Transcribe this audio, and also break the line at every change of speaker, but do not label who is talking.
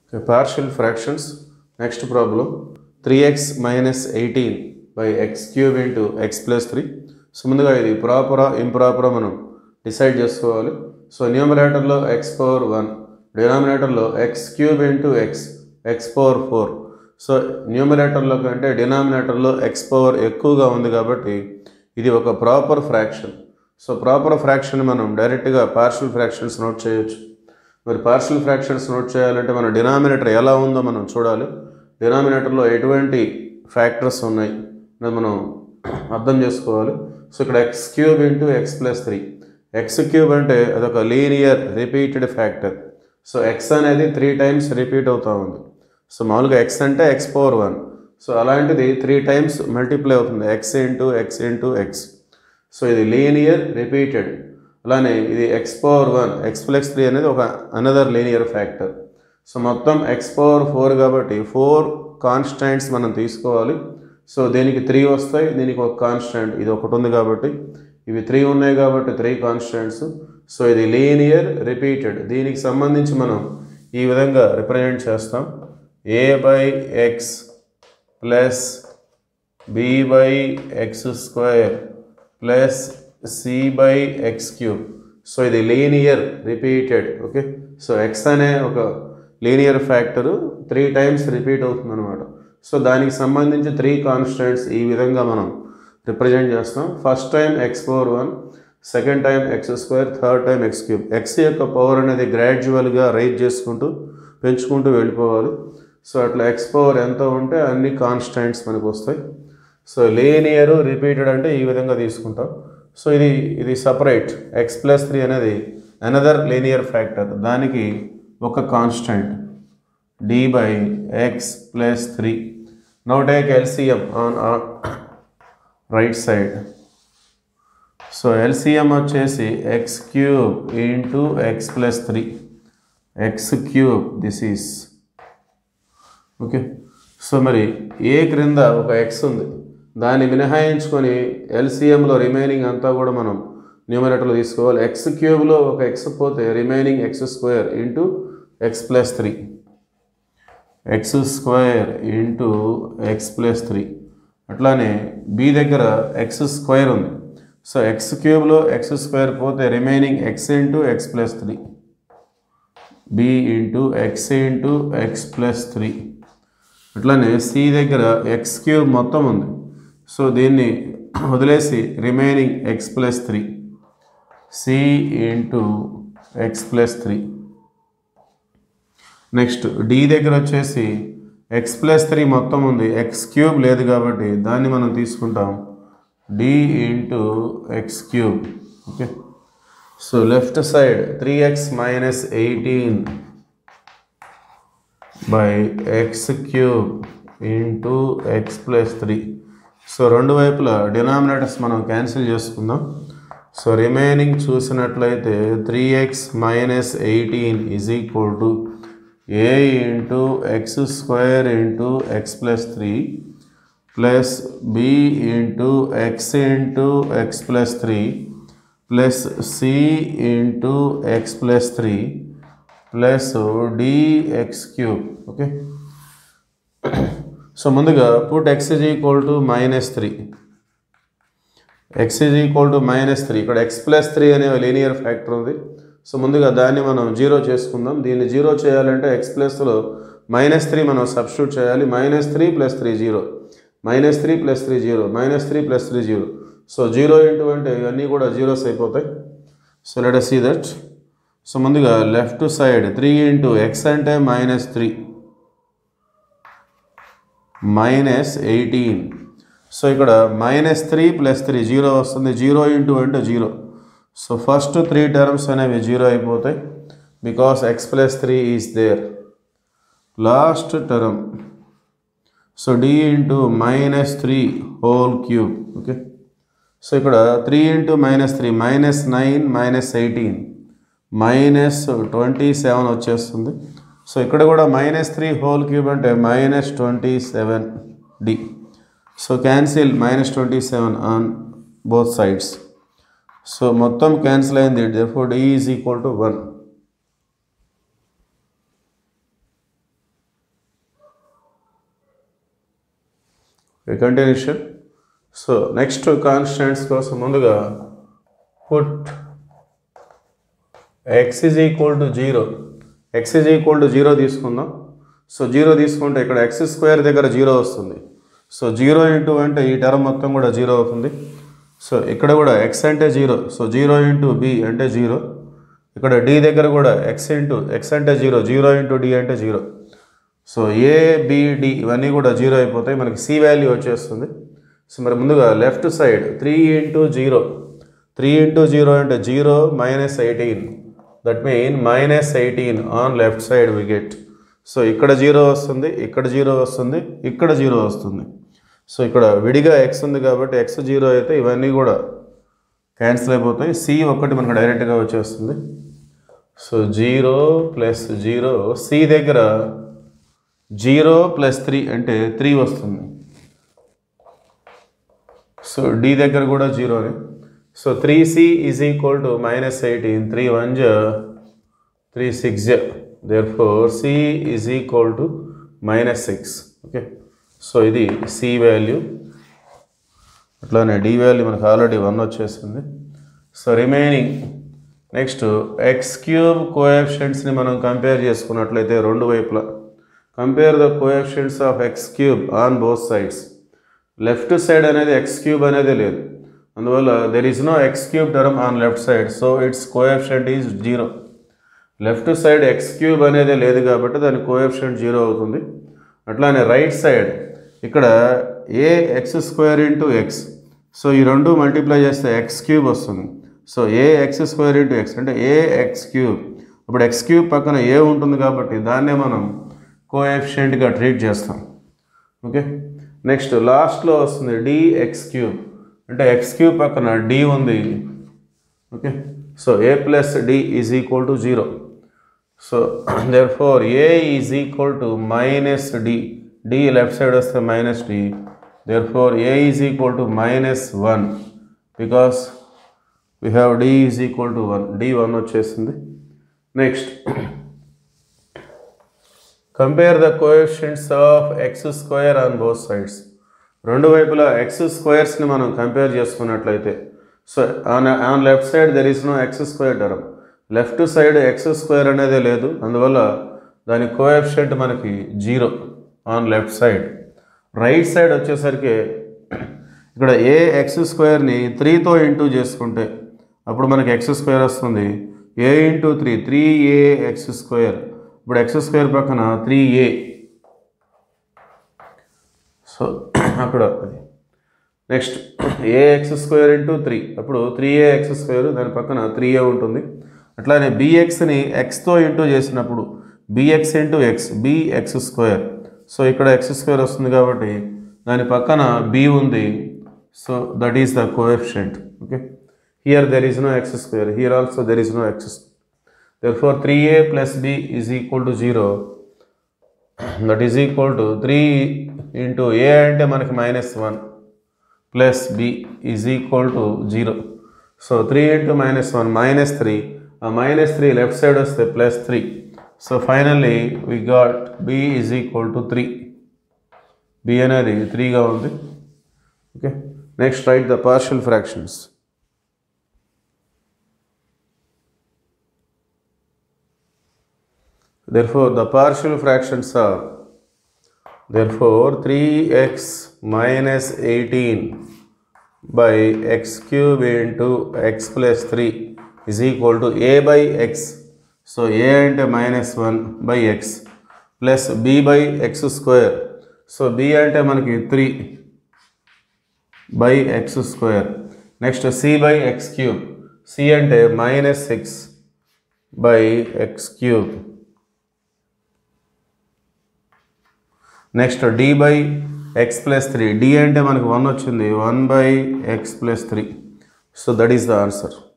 Okay, partial fractions. Next problem 3x minus 18 by x cube into x plus 3. So ముందుగా ఇది ప్రాపరా ఇంప్రాపరా మనం డిసైడ్ చేసుకోవాలి సో న్యూమరేటర్లో ఎక్స్ పవర్ వన్ డినామినేటర్లో x cube into x x power four so న్యూమరేటర్లో కంటే డినామినేటర్లో ఎక్స్ పవర్ ఎక్కువగా ఉంది కాబట్టి ఇది ఒక proper fraction so proper fraction మనం డైరెక్ట్గా పార్షల్ ఫ్రాక్షన్స్ నోట్ చేయొచ్చు మరి పార్షల్ ఫ్రాక్షన్స్ నోట్ చేయాలంటే మన డినామినేటర్ ఎలా ఉందో మనం చూడాలి డినామినేటర్లో ఎటువంటి ఫ్యాక్టర్స్ ఉన్నాయి అనేది మనం అర్థం చేసుకోవాలి సో ఇక్కడ x cube into x plus three x cube అంటే అదొక linear repeated factor so x అనేది త్రీ టైమ్స్ రిపీట్ అవుతూ ఉంది సో మామూలుగా ఎక్స్ అంటే ఎక్స్ పవర్ వన్ సో అలాంటిది త్రీ టైమ్స్ మల్టిప్లై అవుతుంది x into x into x so ఇది లీనియర్ రిపీటెడ్ అలానే ఇది x power one x plus three అనేది ఒక అనదర్ లీనియర్ ఫ్యాక్టర్ సో మొత్తం ఎక్స్ పవర్ ఫోర్ కాబట్టి ఫోర్ కాన్స్టాంట్స్ మనం తీసుకోవాలి సో దీనికి త్రీ వస్తాయి దీనికి ఒక కాన్స్టాంట్ ఇది ఒకటి ఉంది కాబట్టి ఇవి త్రీ ఉన్నాయి కాబట్టి త్రీ కాన్స్టాంట్స్ సో ఇది లీనియర్ రిపీటెడ్ దీనికి సంబంధించి మనం ఈ విధంగా రిప్రజెంట్ చేస్తాం A by x plus B by x square plus C by x cube so ఇది linear repeated okay so x అనే ఒక linear factor three times repeat అవుతుంది అనమాట సో దానికి సంబంధించి త్రీ కాన్స్టెంట్స్ ఈ విధంగా మనం రిప్రజెంట్ చేస్తాం first time x power one second time x square third time x cube x యొక్క పవర్ అనేది గ్రాడ్యువల్గా రైజ్ చేసుకుంటూ పెంచుకుంటూ వెళ్ళిపోవాలి సో అట్లా ఎక్స్ పవర్ ఎంత ఉంటే అన్ని కాన్స్టెంట్స్ మనకు వస్తాయి సో లీనియర్ రిపీటెడ్ అంటే ఈ విధంగా తీసుకుంటాం సో ఇది ఇది సపరేట్ ఎక్స్ ప్లస్ త్రీ అనేది అనదర్ లీనియర్ ఫ్యాక్టర్ దానికి ఒక constant D by x plus three no take LCM on right side so LCM వచ్చేసి x cube into x plus three x cube this is okay so మరి A క్రింద ఒక X ఉంది దాన్ని మినహాయించుకొని ఎల్సిఎంలో remaining అంతా కూడా మనం న్యూమరేటర్లో తీసుకోవాలి ఎక్స్ క్యూబ్లో ఒక ఎక్స్ పోతే remaining x square into x plus three x square into x plus three అట్లానే బి దగ్గర ఎక్స్ స్క్వేర్ ఉంది సో ఎక్స్ క్యూబ్లో ఎక్స్ స్క్వేర్ పోతే remaining x into x plus three B into x into x plus three అట్లానే C దగ్గర x cube మొత్తం ఉంది so దీన్ని వదిలేసి remaining x plus three C into x plus three next D దగ్గర వచ్చేసి ఎక్స్ ప్లస్ త్రీ మొత్తం ఉంది ఎక్స్ క్యూబ్ లేదు కాబట్టి దాన్ని మనం తీసుకుంటాం D into x cube okay so left side three x minus eighteen by x cube into x plus three so రెండు వైపులా డినామినేటర్స్ మనం క్యాన్సిల్ చేసుకుందాం సో రిమైనింగ్ చూసినట్లయితే three x minus eighteen is equal to A into x square into x plus three plus B into x into x plus three plus C into x plus three plus D x cube okay so ముందుగా put X is equal to minus three x is equal to minus three ఇక్కడ x plus three అనే linear factor ఉంది so ముందుగా దాన్ని మనం zero చేసుకుందాం దీన్ని zero చేయాలంటే ఎక్స్ ప్లస్లో మైనస్ త్రీ మనం సబ్స్టిట్యూట్ చేయాలి minus three plus three zero minus three plus three zero minus three plus three zero so zero into అంటే ఇవన్నీ కూడా జీరోస్ అయిపోతాయి so let see that so ముందుగా left side three into x అంటే minus three minus eighteen so ఇక్కడ minus three plus three zero వస్తుంది zero into అంటే zero so first three terms అనేవి జీరో అయిపోతాయి because x plus three is there last term so D into minus three whole cube okay so ఇక్కడ three into minus three minus nine minus eighteen minus twenty seven వచ్చేస్తుంది so ఇక్కడ కూడా minus three whole cube అంటే minus twenty seven D so cancel minus twenty seven on both sides so మొత్తం cancel అయింది therefore D is equal to one continuation so next constants కోసం ముందుగా put x is equal to zero X is equal to zero తీసుకుందాం so zero తీసుకుంటే ఇక్కడ x square దగ్గర zero వస్తుంది so zero into అంటే ఈ టర్మ్ మొత్తం కూడా జీరో అవుతుంది సో ఇక్కడ కూడా ఎక్స్ అంటే zero so zero into B అంటే జీరో ఇక్కడ డి దగ్గర కూడా ఎక్స్ ఇంటూ ఎక్స్ అంటే జీరో జీరో ఇంటూ డి అంటే జీరో సో ఏ బిడి ఇవన్నీ కూడా జీరో అయిపోతాయి మనకి సి వాల్యూ వచ్చేస్తుంది సో మరి ముందుగా left side three into zero three into zero అంటే zero minus eighteen that mean minus eighteen on left side we get so ఇక్కడ జీరో వస్తుంది ఇక్కడ జీరో వస్తుంది ఇక్కడ జీరో వస్తుంది సో ఇక్కడ విడిగా ఎక్స్ ఉంది కాబట్టి ఎక్స్ జీరో అయితే ఇవన్నీ కూడా క్యాన్సిల్ అయిపోతాయి సి ఒక్కటి మనకు డైరెక్ట్గా వచ్చేస్తుంది so zero plus zero c దగ్గర జీరో ప్లస్ త్రీ అంటే త్రీ వస్తుంది సో డి దగ్గర కూడా జీరోనే so three c is equal to minus eighteen three one జ త్రీ సిక్స్ జ therefore c is equal to minus six okay so ఇది c value అట్లానే డి వాల్యూ మనకు ఆల్రెడీ వన్ వచ్చేసింది so remaining next x cube కోఎఫిషియంట్స్ని మనం compare చేసుకున్నట్లయితే రెండు వైపులా compare the coefficients of X cube on both sides left side అనేది ఎక్స్ క్యూబ్ అనేది లేదు అందువల్ల there is no x cube term on left side so its coefficient is zero left side x cube అనేది లేదు కాబట్టి దాని coefficient zero అవుతుంది అట్లానే రైట్ సైడ్ ఇక్కడ a x square into x so ఈ రెండు మల్టిప్లై చేస్తే ఎక్స్ క్యూబ్ వస్తుంది so a x square into x అంటే ఏ ఎక్స్ క్యూబ్ ఇప్పుడు ఎక్స్ క్యూబ్ పక్కన ఏ ఉంటుంది కాబట్టి దాన్నే మనం కోఎఫిషియంట్గా ట్రీట్ చేస్తాం ఓకే నెక్స్ట్ లాస్ట్లో వస్తుంది డి ఎక్స్ క్యూబ్ అంటే ఎక్స్ క్యూబ్ పక్కన డి ఉంది okay so a plus d is equal to zero so therefore a is equal to minus D D left side వస్తే minus d therefore a is equal to minus one because we have d is equal to one d one వచ్చేసింది next compare the coefficients of x square on both sides రెండు వైపులా x స్క్వేర్స్ని మనం compare చేసుకున్నట్లయితే so on on left side there is no x square term left side x square అనేది లేదు అందువల్ల దాని కోఎఫిషియంట్ మనకి zero on left side right side వచ్చేసరికి ఇక్కడ ఏ ఎక్స్ స్క్వేర్ని త్రీతో ఇంటూ చేసుకుంటే అప్పుడు మనకి ఎక్స్ స్క్వేర్ వస్తుంది a into three three a x square ఇప్పుడు ఎక్స్ స్క్వేర్ పక్కన త్రీ ఏ సో అక్కడ next a x square into three అప్పుడు త్రీ ఏ ఎక్స్ స్క్వేర్ దాని పక్కన త్రీ ఏ ఉంటుంది అట్లానే బిఎక్స్ని ఎక్స్తో ఇంటూ చేసినప్పుడు b x into x b x square so ఇక్కడ ఎక్స్ స్క్వేర్ వస్తుంది కాబట్టి దాని పక్కన బి ఉంది so that is the coefficient okay here there is no x square here also there is no x therefore three a plus b is equal to zero that is equal to three into a అంటే మనకి minus one plus b is equal to zero so three into minus one minus three ఆ minus three left side వస్తే plus three so finally we got b is equal to three b అనేది త్రీగా ఉంది okay next right the partial fractions therefore the partial fractions are therefore 3x minus 18 by x cube into x plus 3 is equal to a by x so a అంటే minus one by x plus B by x square so b అంటే మనకి three by x square next c by x cube c అంటే minus six by x cube next d by x plus three d అంటే మనకు one వచ్చింది one by x plus three so that is the answer